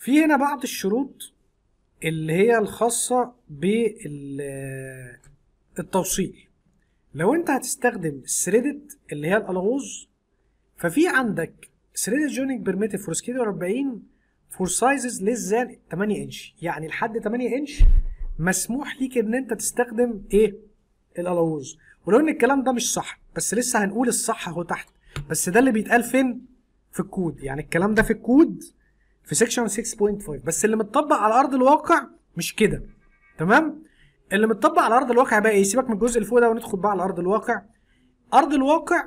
في هنا بعض الشروط اللي هي الخاصة بالتوصيل لو انت هتستخدم الثريدد اللي هي الالغوز ففي عندك ثريدد جويننج بيرميتد فور سكيدول 40 فور سايزز ليس ذان 8 انش يعني لحد 8 انش مسموح ليك ان انت تستخدم ايه الالغوز ولو ان الكلام ده مش صح بس لسه هنقول الصح اهو تحت بس ده اللي بيتقال فين في الكود يعني الكلام ده في الكود في سيكشن 6.5 بس اللي متطبق على ارض الواقع مش كده تمام اللي متطبق على ارض الواقع بقى ايه سيبك من الجزء اللي فوق ده وندخل بقى على ارض الواقع ارض الواقع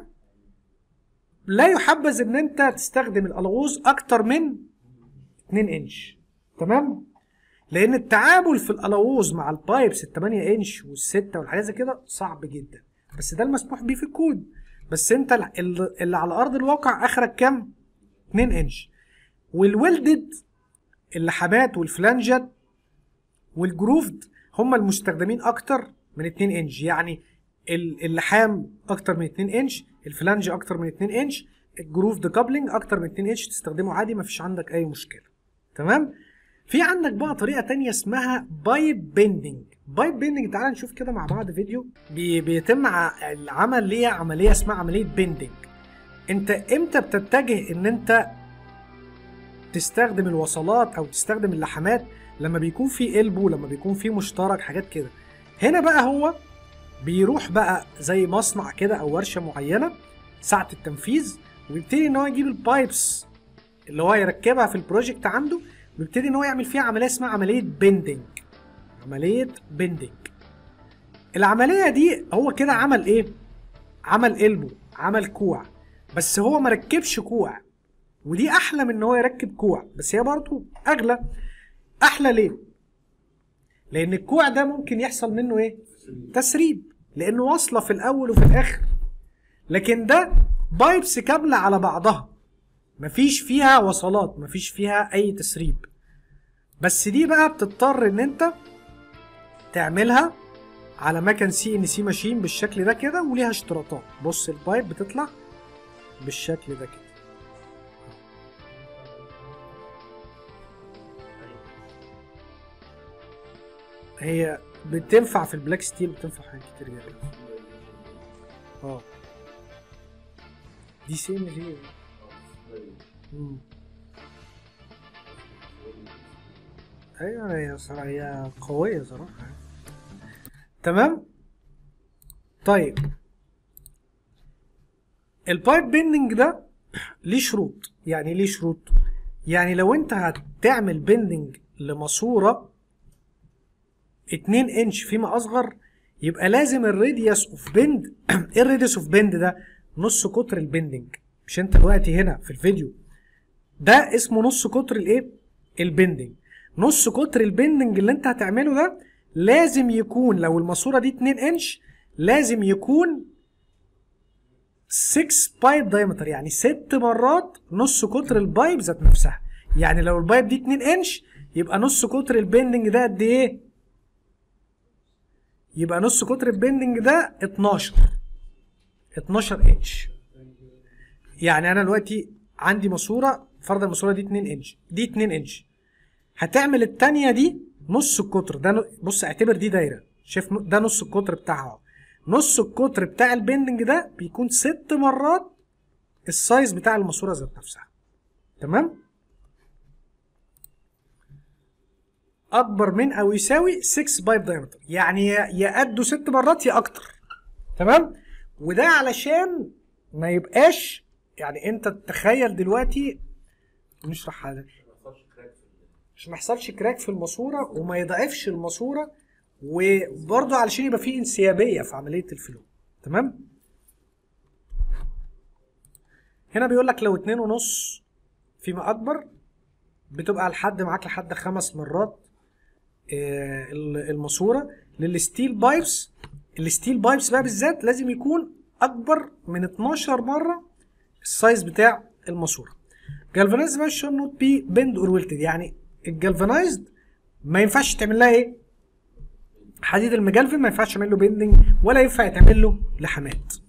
لا يحبذ ان انت تستخدم الالغوز اكتر من 2 انش تمام لان التعامل في الالغوز مع البايبس ال 8 انش وال6 والحاجات زي كده صعب جدا بس ده المسموح بيه في الكود بس انت ال- اللي على ارض الواقع اخرك كام 2 انش والويلدد اللحامات والفلانجات والجروفد هم المستخدمين اكتر من 2 انش يعني ال- اللحام اكتر من 2 انش الفلانج اكتر من 2 انش الجروفد كابلنج اكتر من 2 انش تستخدمه عادي مفيش عندك اي مشكله تمام في عندك بقى طريقه تانية اسمها بايب بيندنج بايب بيندنج تعال نشوف كده مع بعض فيديو بي بيتم ع- العمل ليه عمليه اسمها عمليه بيندنج انت امتى بتتجه ان انت تستخدم الوصلات او تستخدم اللحامات لما بيكون في قلبه لما بيكون في مشترك حاجات كده هنا بقى هو بيروح بقى زي مصنع كده او ورشه معينه ساعه التنفيذ ويبتدي ان هو يجيب البايبس اللي هو يركبها في البروجكت عنده ويبتدي ان هو يعمل فيها عمليه اسمها عمليه بيندنج عمليه بيندنج العمليه دي هو كده عمل ايه عمل قلبه عمل كوع بس هو ما ركبش كوع ودي احلى من ان هو يركب كوع بس هي برضه اغلى احلى ليه لان الكوع ده ممكن يحصل منه ايه تسريب لانه واصله في الاول وفي الاخر لكن ده بايبس كامله على بعضها مفيش فيها وصلات مفيش فيها اي تسريب بس دي بقى بتضطر ان انت تعملها على مكن سي ان سي ماشين بالشكل ده كده وليها اشتراطات بص البايب بتطلع بالشكل ده كده هي بتنفع في البلاك ستيل بتنفع في حاجات كتير جدا اه دي سي ان جي مم. ايوه هي صراحة هي قوية صراحة تمام طيب البايب بيندنج ده ليه شروط يعني ليه شروط يعني لو انت هتعمل بيندنج لماسورة 2 انش فيما اصغر يبقى لازم الراديوس اوف بند ايه الراديوس اوف بند ده نص قطر البندنج مش انت دلوقتي هنا في الفيديو ده اسمه نص قطر الايه البندنج نص قطر البندنج اللي انت هتعمله ده لازم يكون لو الماسوره دي 2 انش لازم يكون 6 بايب دايمتر يعني ست مرات نص قطر البايب ذات نفسها يعني لو البايب دي 2 انش يبقى نص قطر البندنج ده قد ايه يبقى نص قطر البندنج ده 12 12 انش يعني انا دلوقتي عندي ماسوره فرض الماسوره دي 2 انش دي 2 انش هتعمل التانية دي نص القطر ده ن- بص اعتبر دي دايره شايف ن- ده نص القطر بتاعها اهو. نص القطر بتاع البندنج ده بيكون ست مرات السايز بتاع الماسوره ذات نفسها تمام اكبر من او يساوي 6 بايب دايمتر يعني يا يا قده ست مرات يا اكتر تمام وده علشان ما يبقاش يعني انت تخيل دلوقتي نشرح هذا عشان ما يحصلش كراك في الماسوره وما يضعفش الماسوره وبرضه علشان يبقى في انسيابيه في عمليه الفلو تمام هنا بيقول لك لو اتنين ونص فيما اكبر بتبقى لحد معاك لحد خمس مرات آه، ال- الماسوره للستيل بايبس الستيل بايبس بقى بالذات لازم يكون اكبر من 12 مره السايز بتاع الماسوره جالفانيزد بقى should not be bend or wilted يعني الجالفانيزد ما ينفعش تعمل لها ايه حديد المجلفن ما ينفعش تعمل له بيندنج ولا ينفع يتعمل له لحامات